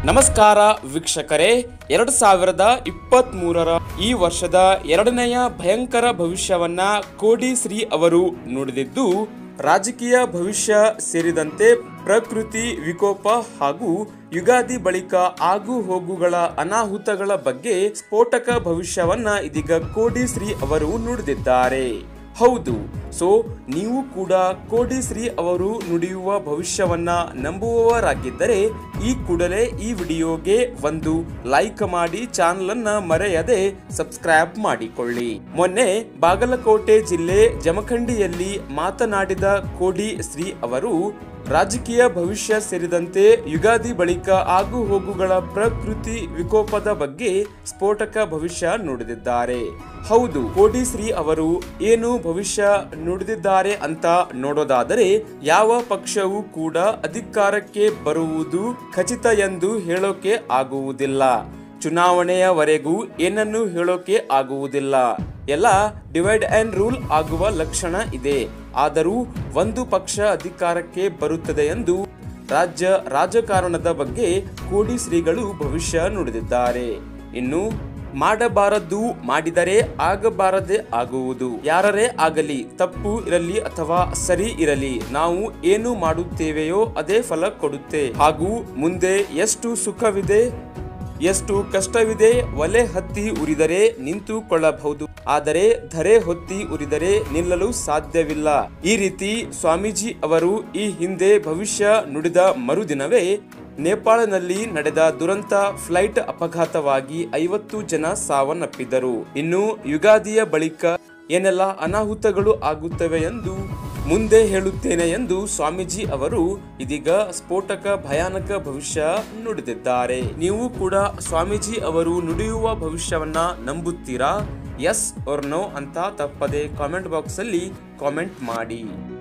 ನಮಸ್ಕಾರ ವೀಕ್ಷಕರೇ ಎರಡು ಸಾವಿರದ ಇಪ್ಪತ್ತ್ ಮೂರರ ಈ ವರ್ಷದ ಎರಡನೆಯ ಭಯಂಕರ ಭವಿಷ್ಯವನ್ನ ಕೋಡಿ ಶ್ರೀ ಅವರು ನುಡಿದಿದ್ದು ರಾಜಕೀಯ ಭವಿಷ್ಯ ಸೇರಿದಂತೆ ಪ್ರಕೃತಿ ವಿಕೋಪ ಹಾಗೂ ಯುಗಾದಿ ಬಳಿಕ ಆಗು ಹೋಗುಗಳ ಅನಾಹುತಗಳ ಬಗ್ಗೆ ಸ್ಫೋಟಕ ಭವಿಷ್ಯವನ್ನ ಇದೀಗ ಕೋಡಿ ಶ್ರೀ ಅವರು ನುಡಿದಿದ್ದಾರೆ ಹೌದು ಸೊ ನೀವು ಕೂಡ ಕೋಡಿ ಶ್ರೀ ಅವರು ನುಡಿಯುವ ಭವಿಷ್ಯವನ್ನ ನಂಬುವವರಾಗಿದ್ದರೆ ಈ ಕೂಡಲೇ ಈ ವಿಡಿಯೋಗೆ ಒಂದು ಲೈಕ್ ಮಾಡಿ ಚಾನಲ್ ಅನ್ನ ಮರೆಯದೆ ಸಬ್ಸ್ಕ್ರೈಬ್ ಮಾಡಿಕೊಳ್ಳಿ ಮೊನ್ನೆ ಬಾಗಲಕೋಟೆ ಜಿಲ್ಲೆ ಜಮಖಂಡಿಯಲ್ಲಿ ಮಾತನಾಡಿದ ಕೋಡಿ ಶ್ರೀ ಅವರು ರಾಜಕೀಯ ಭವಿಷ್ಯ ಸೇರಿದಂತೆ ಯುಗಾದಿ ಬಳಿಕ ಆಗು ಹೋಗುಗಳ ಪ್ರಕೃತಿ ವಿಕೋಪದ ಬಗ್ಗೆ ಸ್ಫೋಟಕ ಭವಿಷ್ಯ ನುಡಿದಿದ್ದಾರೆ ಹೌದು ಕೋಡಿ ಶ್ರೀ ಅವರು ಏನು ಭವಿಷ್ಯ ನುಡಿದಿದ್ದಾರೆ ಅಂತ ನೋಡೋದಾದರೆ ಯಾವ ಪಕ್ಷವೂ ಕೂಡ ಅಧಿಕಾರಕ್ಕೆ ಬರುವುದು ಖಚಿತ ಎಂದು ಹೇಳೋಕೆ ಆಗುವುದಿಲ್ಲ ಚುನಾವಣೆಯವರೆಗೂ ಏನನ್ನು ಹೇಳೋಕೆ ಆಗುವುದಿಲ್ಲ ಎಲ್ಲ ಡಿವೈಡ್ ಅಂಡ್ ರೂಲ್ ಆಗುವ ಲಕ್ಷಣ ಇದೆ ಆದರೂ ಒಂದು ಪಕ್ಷ ಅಧಿಕಾರಕ್ಕೆ ಬರುತ್ತದೆ ಎಂದು ರಾಜ್ಯ ರಾಜಕಾರಣದ ಬಗ್ಗೆ ಕೋಡಿ ಶ್ರೀಗಳು ಭವಿಷ್ಯ ನುಡಿದಿದ್ದಾರೆ ಇನ್ನು ಮಾಡಬಾರದು ಮಾಡಿದರೆ ಆಗಬಾರದೆ ಆಗುವುದು ಯಾರರೇ ಆಗಲಿ ತಪ್ಪು ಇರಲಿ ಅಥವಾ ಸರಿ ಇರಲಿ ನಾವು ಏನು ಮಾಡುತ್ತೇವೆಯೋ ಅದೇ ಫಲ ಕೊಡುತ್ತೆ ಹಾಗೂ ಮುಂದೆ ಎಷ್ಟು ಸುಖವಿದೆ ಎಷ್ಟು ಕಷ್ಟವಿದೆ ಒಲೆ ಹತ್ತಿ ಉರಿದರೆ ನಿಂತುಕೊಳ್ಳಬಹುದು ಆದರೆ ಧರೆ ಹೊತ್ತಿ ಉರಿದರೆ ನಿಲ್ಲಲು ಸಾಧ್ಯವಿಲ್ಲ ಈ ರೀತಿ ಸ್ವಾಮೀಜಿ ಅವರು ಈ ಹಿಂದೆ ಭವಿಷ್ಯ ನುಡಿದ ಮರುದಿನವೇ ನೇಪಾಳನಲ್ಲಿ ನಡೆದ ದುರಂತ ಫ್ಲೈಟ್ ಅಪಘಾತವಾಗಿ ಐವತ್ತು ಜನ ಸಾವನ್ನಪ್ಪಿದ್ದರು ಇನ್ನು ಯುಗಾದಿಯ ಬಳಿಕ ಏನೆಲ್ಲ ಅನಾಹುತಗಳು ಆಗುತ್ತವೆ ಎಂದು ಮುಂದೆ ಹೇಳುತ್ತೇನೆ ಎಂದು ಸ್ವಾಮೀಜಿ ಅವರು ಇದೀಗ ಸ್ಫೋಟಕ ಭಯಾನಕ ಭವಿಷ್ಯ ನುಡಿದಿದ್ದಾರೆ ನೀವು ಕೂಡ ಸ್ವಾಮೀಜಿ ಅವರು ನುಡಿಯುವ ಭವಿಷ್ಯವನ್ನ ನಂಬುತ್ತೀರಾ ಎಸ್ or ನೋ ಅಂತ ತಪ್ಪದೆ ಕಾಮೆಂಟ್ ಬಾಕ್ಸ್ ಅಲ್ಲಿ ಕಾಮೆಂಟ್ ಮಾಡಿ